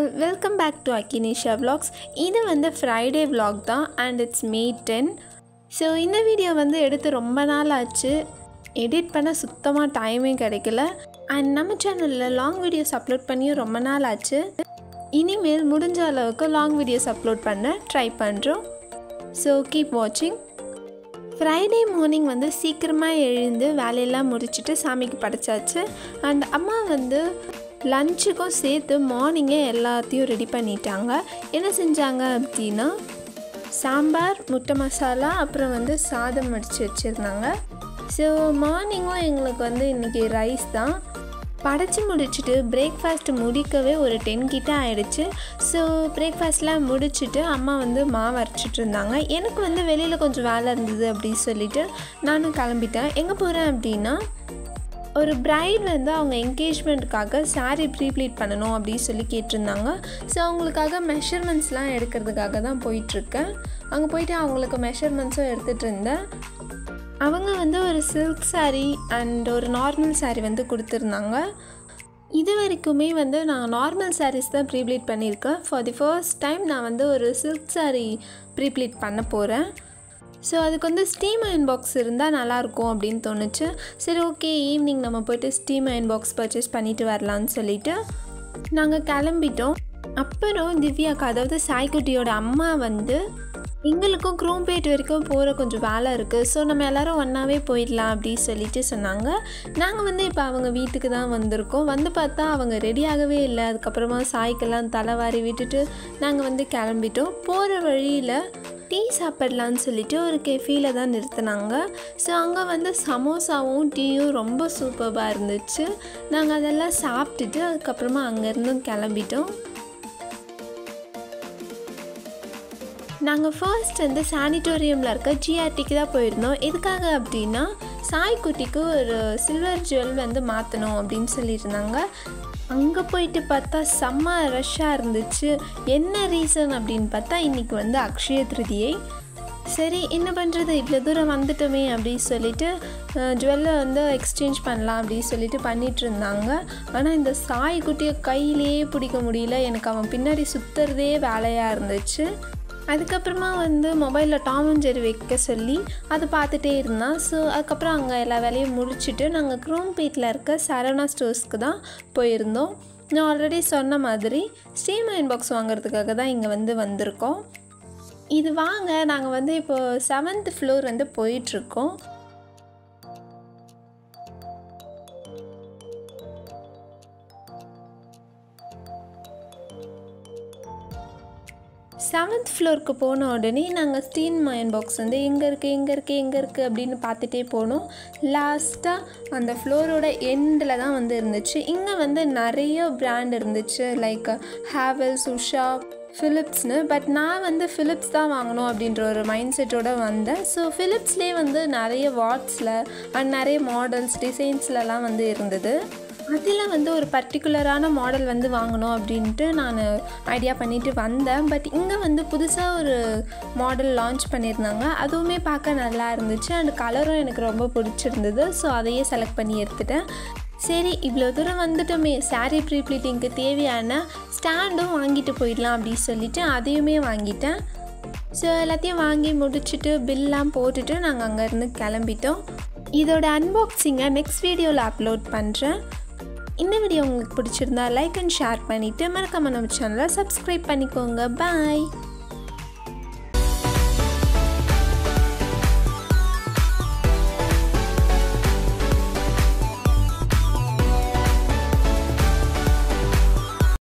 all welcome back to Akkinisha vlogs இது வந்து Friday vlog தான் and it's May ten so இந்த வீடியோ வந்து எடுத்து ரொம்ப நாள் ஆச்சு எடிட் பண்ண சுத்தமாக டைமே கிடைக்கல அண்ட் நம்ம சேனலில் லாங் வீடியோஸ் அப்லோட் பண்ணியும் ரொம்ப நாள் ஆச்சு இனிமேல் முடிஞ்ச அளவுக்கு லாங் வீடியோஸ் அப்லோட் பண்ண ட்ரை பண்ணுறோம் ஸோ கீப் வாட்சிங் ஃப்ரைடே மார்னிங் வந்து சீக்கிரமாக எழுந்து வேலையெல்லாம் முடிச்சுட்டு சாமிக்கு படைச்சாச்சு அண்ட் அம்மா வந்து லஞ்சுக்கும் சேர்த்து மார்னிங்கே எல்லாத்தையும் ரெடி பண்ணிட்டாங்க என்ன செஞ்சாங்க அப்படின்னா சாம்பார் முட்டை மசாலா அப்புறம் வந்து சாதம் வடித்து வச்சுருந்தாங்க ஸோ மார்னிங்கும் எங்களுக்கு வந்து இன்றைக்கி ரைஸ் தான் படைச்சி முடிச்சுட்டு பிரேக்ஃபாஸ்ட் முடிக்கவே ஒரு டென் கிட்ட ஆயிடுச்சு ஸோ பிரேக்ஃபாஸ்ட்லாம் முடிச்சுட்டு அம்மா வந்து மாவு அரைச்சிட்டு இருந்தாங்க எனக்கு வந்து வெளியில் கொஞ்சம் வேலை இருந்தது அப்படின்னு சொல்லிட்டு நானும் கிளம்பிட்டேன் எங்கே போகிறேன் அப்படின்னா ஒரு பிரைட் வந்து அவங்க என்கேஜ்மெண்ட்டுக்காக saree ப்ரீப்ளீட் பண்ணணும் அப்படின்னு சொல்லி கேட்டிருந்தாங்க ஸோ அவங்களுக்காக மெஷர்மெண்ட்ஸ்லாம் எடுக்கிறதுக்காக தான் போயிட்டுருக்கேன் அங்கே போயிட்டு அவங்களுக்கு மெஷர்மெண்ட்ஸும் எடுத்துகிட்டு இருந்தேன் அவங்க வந்து ஒரு சில்க் saree அண்ட் ஒரு நார்மல் saree வந்து கொடுத்துருந்தாங்க இது வரைக்குமே வந்து நான் நார்மல் sarees தான் ப்ரீப்ளீட் பண்ணியிருக்கேன் ஃபார் தி ஃபர்ஸ்ட் டைம் நான் வந்து ஒரு சில்க் saree ப்ரீப்ளீட் பண்ண போகிறேன் ஸோ அதுக்கு வந்து ஸ்டீம் அயன் பாக்ஸ் இருந்தால் நல்லாயிருக்கும் அப்படின்னு தோணுச்சு சரி ஓகே ஈவினிங் நம்ம போயிட்டு ஸ்டீம் அயன் பாக்ஸ் பர்ச்சேஸ் பண்ணிட்டு வரலான்னு சொல்லிட்டு நாங்கள் கிளம்பிட்டோம் அப்புறம் திவ்யாக்கு அதாவது சாய்க்குட்டியோட அம்மா வந்து எங்களுக்கும் குரோம்பேட் வரைக்கும் போகிற கொஞ்சம் வேலை இருக்குது ஸோ நம்ம எல்லோரும் ஒன்றாவே போயிடலாம் அப்படின்னு சொல்லிட்டு சொன்னாங்க நாங்கள் வந்து இப்போ அவங்க வீட்டுக்கு தான் வந்திருக்கோம் வந்து பார்த்தா அவங்க ரெடியாகவே இல்லை அதுக்கப்புறமா சாய்க்கெல்லாம் தலைவாரி விட்டுட்டு நாங்கள் வந்து கிளம்பிட்டோம் போகிற வழியில் டீ சாப்பிடலான்னு சொல்லிட்டு ஒரு கெஃபியில் தான் நிறுத்தினாங்க ஸோ அங்கே வந்து சமோசாவும் டீயும் ரொம்ப சூப்பராக இருந்துச்சு நாங்கள் அதெல்லாம் சாப்பிட்டுட்டு அதுக்கப்புறமா அங்கேருந்தும் கிளம்பிட்டோம் நாங்கள் ஃபர்ஸ்ட் வந்து சானிட்டோரியமில் இருக்க ஜிஆர்டிக்கு தான் போயிருந்தோம் எதுக்காக அப்படின்னா சாய்க்குட்டிக்கு ஒரு சில்வர் ஜுவல் வந்து மாற்றணும் அப்படின்னு சொல்லியிருந்தாங்க அங்கே போயிட்டு பார்த்தா செம்ம ரஷ்ஷாக இருந்துச்சு என்ன ரீசன் அப்படின்னு பார்த்தா இன்றைக்கி வந்து அக்ஷய திருதியை சரி என்ன பண்ணுறது இவ்வளோ தூரம் வந்துட்டோமே அப்படின்னு சொல்லிட்டு ஜுவல்லை வந்து எக்ஸ்சேஞ்ச் பண்ணலாம் அப்படின்னு சொல்லிட்டு பண்ணிகிட்டு இருந்தாங்க ஆனால் இந்த சாய் குட்டியை கையிலேயே பிடிக்க முடியல எனக்கு அவன் பின்னாடி சுற்றுறதே வேலையாக இருந்துச்சு அதுக்கப்புறமா வந்து மொபைலில் டாம் அண்ட் ஜெரி வைக்க சொல்லி அதை பார்த்துட்டே இருந்தான் ஸோ அதுக்கப்புறம் அங்கே எல்லா வேலையும் முடிச்சுட்டு நாங்கள் குரோம்பேட்டில் இருக்க சரவணா ஸ்டோர்ஸ்க்கு தான் போயிருந்தோம் நான் ஆல்ரெடி சொன்ன மாதிரி ஸ்டீம் அயன் பாக்ஸ் வாங்குறதுக்காக தான் இங்கே வந்து வந்திருக்கோம் இது வாங்க நாங்கள் வந்து இப்போ செவன்த் ஃப்ளோர் வந்து போயிட்டுருக்கோம் செவன்த் ஃப்ளோருக்கு போன உடனே நாங்கள் ஸ்டீன் மயன் பாக்ஸ் வந்து எங்கே இருக்குது எங்கே இருக்குது எங்கே இருக்குது அப்படின்னு பார்த்துட்டே போனோம் லாஸ்ட்டாக அந்த ஃப்ளோரோட எண்டில் தான் வந்து இருந்துச்சு இங்கே வந்து நிறைய பிராண்ட் இருந்துச்சு லைக் ஹேவல்ஸ் உஷா ஃபிலிப்ஸ்னு பட் நான் வந்து ஃபிலிப்ஸ் தான் வாங்கணும் அப்படின்ற ஒரு மைண்ட் செட்டோடு வந்தேன் ஸோ ஃபிலிப்ஸ்லேயே வந்து நிறைய வாட்ஸில் அண்ட் நிறைய மாடல்ஸ் டிசைன்ஸ்லலாம் வந்து இருந்தது அதில் வந்து ஒரு பர்டிகுலரான மாடல் வந்து வாங்கணும் அப்படின்ட்டு நான் ஐடியா பண்ணிட்டு வந்தேன் பட் இங்கே வந்து புதுசாக ஒரு மாடல் லான்ச் பண்ணியிருந்தாங்க அதுவுமே பார்க்க நல்லா இருந்துச்சு அண்ட் கலரும் எனக்கு ரொம்ப பிடிச்சிருந்தது ஸோ அதையே செலக்ட் பண்ணி எடுத்துட்டேன் சரி இவ்வளோ தூரம் வந்துட்டோமே சாரீ ப்ரீப்ளீட்டிங்க்கு தேவையான ஸ்டாண்டும் வாங்கிட்டு போயிடலாம் அப்படின்னு சொல்லிட்டு அதையுமே வாங்கிட்டேன் ஸோ எல்லாத்தையும் வாங்கி முடிச்சுட்டு பில்லாம் போட்டுட்டு நாங்கள் அங்கேருந்து கிளம்பிட்டோம் இதோட அன்பாக்சிங்கை நெக்ஸ்ட் வீடியோவில் அப்லோட் பண்ணுறேன் இந்த வீடியோ உங்களுக்கு பிடிச்சிருந்தா லைக் அண்ட் ஷேர் பண்ணிவிட்டு மறக்காம நம்ம சேனலை சப்ஸ்கிரைப் பண்ணிக்கோங்க பாய்